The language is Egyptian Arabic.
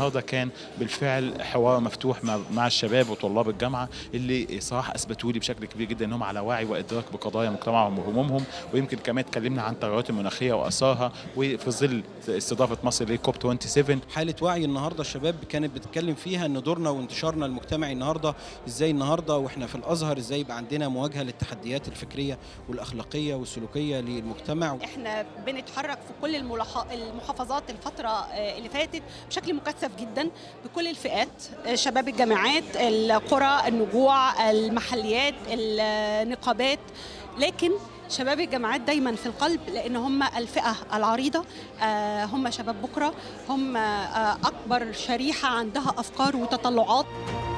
النهارده كان بالفعل حوار مفتوح مع, مع الشباب وطلاب الجامعه اللي صراحه اثبتوا لي بشكل كبير جدا انهم على وعي وادراك بقضايا مجتمعهم وهمومهم ويمكن كمان اتكلمنا عن التغيرات المناخيه واثارها وفي ظل استضافه مصر لكوب 27 حاله وعي النهارده الشباب كانت بتتكلم فيها ان دورنا وانتشارنا المجتمعي النهارده ازاي النهارده واحنا في الازهر ازاي يبقى عندنا مواجهه للتحديات الفكريه والاخلاقيه والسلوكيه للمجتمع احنا بنتحرك في كل الملاح- المحافظات الفترة آه، اللي فاتت بشكل مكثف جدا بكل الفئات آه، شباب الجامعات القرى النجوع المحليات النقابات لكن شباب الجامعات دايما في القلب لان هم الفئه العريضه آه، هم شباب بكره هم آه، اكبر شريحه عندها افكار وتطلعات